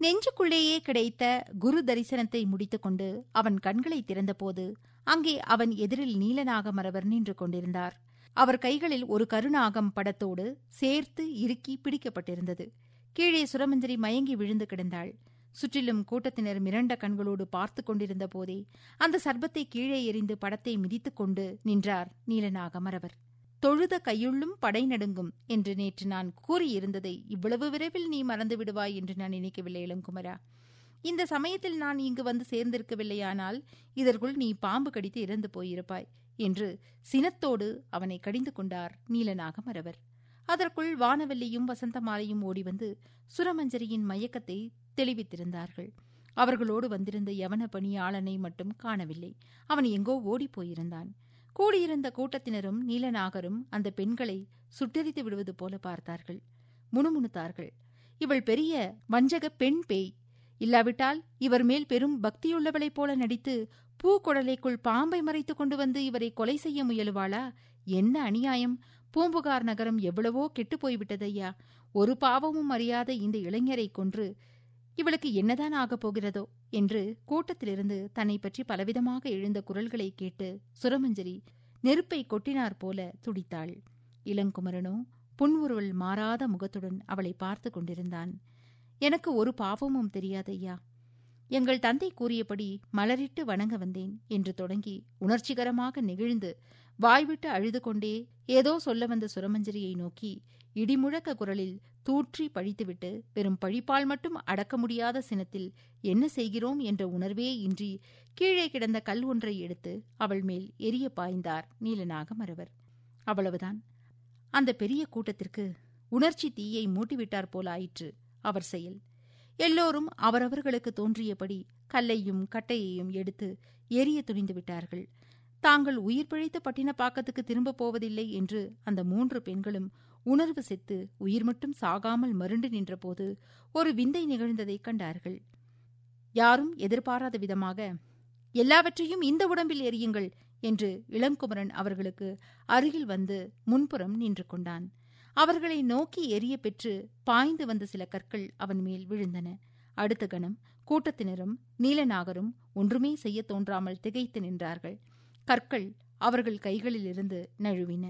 நெஞ்சுக்குள்ளேயே கிடைத்த குரு தரிசனத்தை முடித்துக்கொண்டு அவன் கண்களை திறந்தபோது அங்கே அவன் எதிரில் நீலநாகமரவர் நின்று கொண்டிருந்தார் அவர் கைகளில் ஒரு கருநாகம் படத்தோடு சேர்த்து இறுக்கி பிடிக்கப்பட்டிருந்தது கீழே சுரமஞ்சரி மயங்கி விழுந்து கிடந்தாள் சுற்றிலும் கூட்டத்தினர் மிரண்ட கண்களோடு பார்த்து கொண்டிருந்த போதே அந்த சர்பத்தை கீழே எறிந்து படத்தை மிதித்துக் கொண்டு நின்றார் நீலநாகமரவர் தொழுத கையுள்ளும் படை நடுங்கும் என்று நேற்று நான் கூறியிருந்ததை இவ்வளவு விரைவில் நீ மறந்து விடுவாய் என்று நான் நினைக்கவில்லை இளங்குமரா இந்த சமயத்தில் நான் இங்கு வந்து சேர்ந்திருக்கவில்லையானால் இதற்குள் நீ பாம்பு கடித்து இறந்து போயிருப்பாய் என்று சினத்தோடு அவனை கடிந்து கொண்டார் நீலநாகமரவர் அதற்குள் வானவல்லியும் வசந்தமாலையும் ஓடி வந்து சுரமஞ்சரியின் மயக்கத்தை தெளிவித்திருந்தார்கள் அவர்களோடு வந்திருந்த யவன பணியாளனை மட்டும் காணவில்லை அவன் எங்கோ ஓடிப் போயிருந்தான் கூடியிருந்த கூட்டத்தினரும் நீலநாகரும் அந்த பெண்களை சுட்டெரித்து விடுவது போல பார்த்தார்கள் முணுமுணுத்தார்கள் இவள் பெரிய வஞ்சக பெண் பேய் இல்லாவிட்டால் இவர் மேல் பெரும் பக்தியுள்ளவளைப் போல நடித்து பூக்குடலைக்குள் பாம்பை மறைத்து கொண்டு வந்து இவரை கொலை செய்ய முயலுவாளா என்ன அநியாயம் பூம்புகார் நகரம் எவ்வளவோ கெட்டுப் போய்விட்டதையா ஒரு பாவமும் அறியாத இந்த இளைஞரை கொன்று இவளுக்கு என்னதான் ஆகப் போகிறதோ என்று கூட்டத்திலிருந்து தன்னை பற்றி பலவிதமாக எழுந்த குரல்களை கேட்டு சுரமஞ்சரி நெருப்பை கொட்டினார் போல துடித்தாள் இளங்குமரனோ புன்முறுவல் மாறாத முகத்துடன் அவளை பார்த்து கொண்டிருந்தான் எனக்கு ஒரு பாவமும் தெரியாதையா எங்கள் தந்தை கூறியபடி மலரிட்டு வணங்க வந்தேன் என்று தொடங்கி உணர்ச்சிகரமாக நெகிழ்ந்து வாய்விட்டு அழுது கொண்டே ஏதோ சொல்ல வந்த சுரமஞ்சரியை நோக்கி இடிமுழக்க குரலில் தூற்றி பழித்துவிட்டு வெறும் பழிப்பால் மட்டும் அடக்க முடியாத சினத்தில் என்ன செய்கிறோம் என்ற உணர்வே இன்றி கீழே கிடந்த கல் ஒன்றை எடுத்து அவள் மேல் எரிய பாய்ந்தார் நீலநாக மறவர் அவ்வளவுதான் அந்த பெரிய கூட்டத்திற்கு உணர்ச்சி தீயை மூட்டிவிட்டார் போல ஆயிற்று அவர் செயல் எல்லோரும் அவரவர்களுக்கு தோன்றியபடி கல்லையும் கட்டையையும் எடுத்து எரிய துணிந்து விட்டார்கள் தாங்கள் உயிர் பிழைத்து பட்டினப்பாக்கத்துக்கு திரும்பப் போவதில்லை என்று அந்த மூன்று பெண்களும் உணர்வு செத்து உயிர் மட்டும் சாகாமல் மருண்டு நின்றபோது ஒரு விந்தை நிகழ்ந்ததைக் கண்டார்கள் யாரும் எதிர்பாராத விதமாக எல்லாவற்றையும் இந்த உடம்பில் எரியுங்கள் என்று இளங்குமரன் அவர்களுக்கு அருகில் வந்து முன்புறம் நின்று கொண்டான் அவர்களை நோக்கி எரிய பெற்று பாய்ந்து வந்த சில கற்கள் அவன் மேல் விழுந்தன அடுத்த கணம் கூட்டத்தினரும் நீலநாகரும் ஒன்றுமே செய்ய தோன்றாமல் திகைத்து நின்றார்கள் கற்கள் அவர்கள் கைகளிலிருந்து நழுவின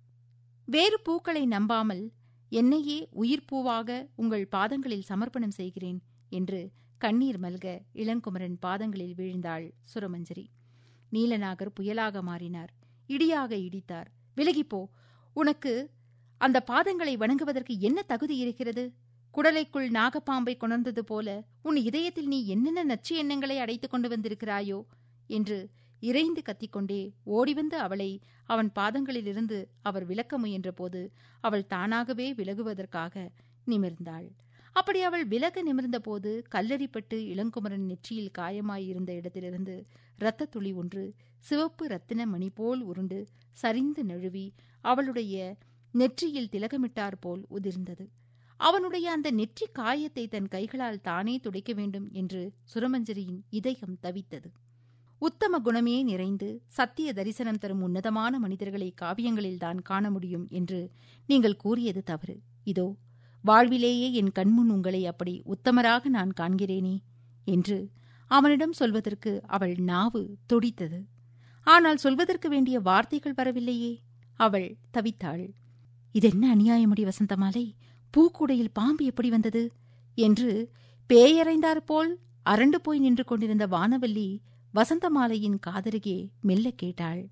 வேறு பூக்களை நம்பாமல் என்னையே உயிர் பூவாக உங்கள் பாதங்களில் சமர்ப்பணம் செய்கிறேன் என்று கண்ணீர் மல்க இளங்குமரன் பாதங்களில் வீழ்ந்தாள் சுரமஞ்சரி நீலநாகர் புயலாக மாறினார் இடியாக இடித்தார் விலகிப்போ உனக்கு அந்த பாதங்களை வணங்குவதற்கு என்ன தகுதி இருக்கிறது குடலைக்குள் நாகப்பாம்பை கொணர்ந்தது போல உன் இதயத்தில் நீ என்னென்ன நச்சு எண்ணங்களை அடைத்துக் கொண்டு வந்திருக்கிறாயோ என்று இறைந்து கத்திக்கொண்டே ஓடிவந்து அவளை அவன் பாதங்களிலிருந்து அவர் விலக்க முயன்றபோது அவள் தானாகவே விலகுவதற்காக நிமிர்ந்தாள் அப்படி அவள் விலக நிமிர்ந்தபோது கல்லறிப்பட்டு இளங்குமரன் நெற்றியில் காயமாயிருந்த இடத்திலிருந்து இரத்தத் துளி ஒன்று சிவப்பு ரத்தின மணி போல் உருண்டு சரிந்து நழுவி அவளுடைய நெற்றியில் திலகமிட்டார் போல் உதிர்ந்தது அவனுடைய அந்த நெற்றி காயத்தை தன் கைகளால் தானே துடைக்க வேண்டும் என்று சுரமஞ்சரியின் இதயம் தவித்தது உத்தம குணமே நிறைந்து சத்திய தரிசனம் தரும் உன்னதமான மனிதர்களை காவியங்களில் தான் காண முடியும் என்று நீங்கள் கூறியது தவறு இதோ வாழ்விலேயே என் கண்முன் உங்களை அப்படி உத்தமராக நான் காண்கிறேனே என்று அவனிடம் சொல்வதற்கு அவள் நாவு துடித்தது ஆனால் சொல்வதற்கு வேண்டிய வார்த்தைகள் வரவில்லையே அவள் தவித்தாள் இதென்ன அநியாயமுடி வசந்தமாலை பூக்கூடையில் பாம்பு எப்படி வந்தது என்று பேயறைந்தாற்போல் அரண்டு போய் நின்று கொண்டிருந்த வானவல்லி வசந்தமாலையின் காதருகே மெல்ல கேட்டாள்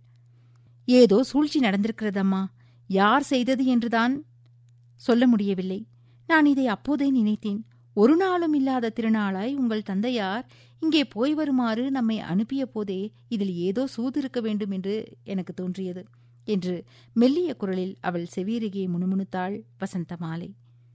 ஏதோ சூழ்ச்சி நடந்திருக்கிறதம்மா யார் செய்தது என்றுதான் சொல்ல முடியவில்லை நான் இதை அப்போதே நினைத்தேன் ஒரு நாளும் இல்லாத திருநாளாய் உங்கள் தந்தையார் இங்கே போய் வருமாறு நம்மை அனுப்பிய போதே இதில் ஏதோ சூது இருக்க வேண்டும் என்று எனக்கு தோன்றியது என்று மெல்லிய குரலில் அவள் செவியருகே முணுமுணுத்தாள் வசந்தமாலை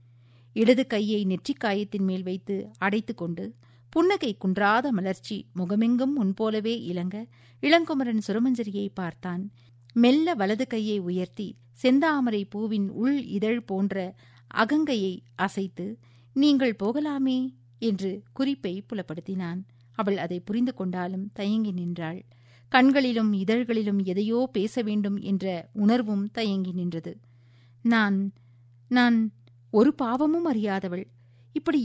இடது கையை நெற்றிக் காயத்தின் மேல் வைத்து அடைத்துக் கொண்டு புன்னகை குன்றாத மலர்ச்சி முகமெங்கும் முன்போலவே இளங்க இளங்குமரன் சுரமஞ்சரியை பார்த்தான் மெல்ல வலது கையை உயர்த்தி செந்தாமரை பூவின் உள் இதழ் போன்ற அகங்கையை அசைத்து நீங்கள் போகலாமே என்று குறிப்பை புலப்படுத்தினான் அவள் அதை புரிந்து கொண்டாலும் தயங்கி நின்றாள் கண்களிலும் இதழ்களிலும் எதையோ பேச வேண்டும் என்ற உணர்வும் தயங்கி நின்றது நான் நான் ஒரு பாவமும் அறியாதவள் இப்படி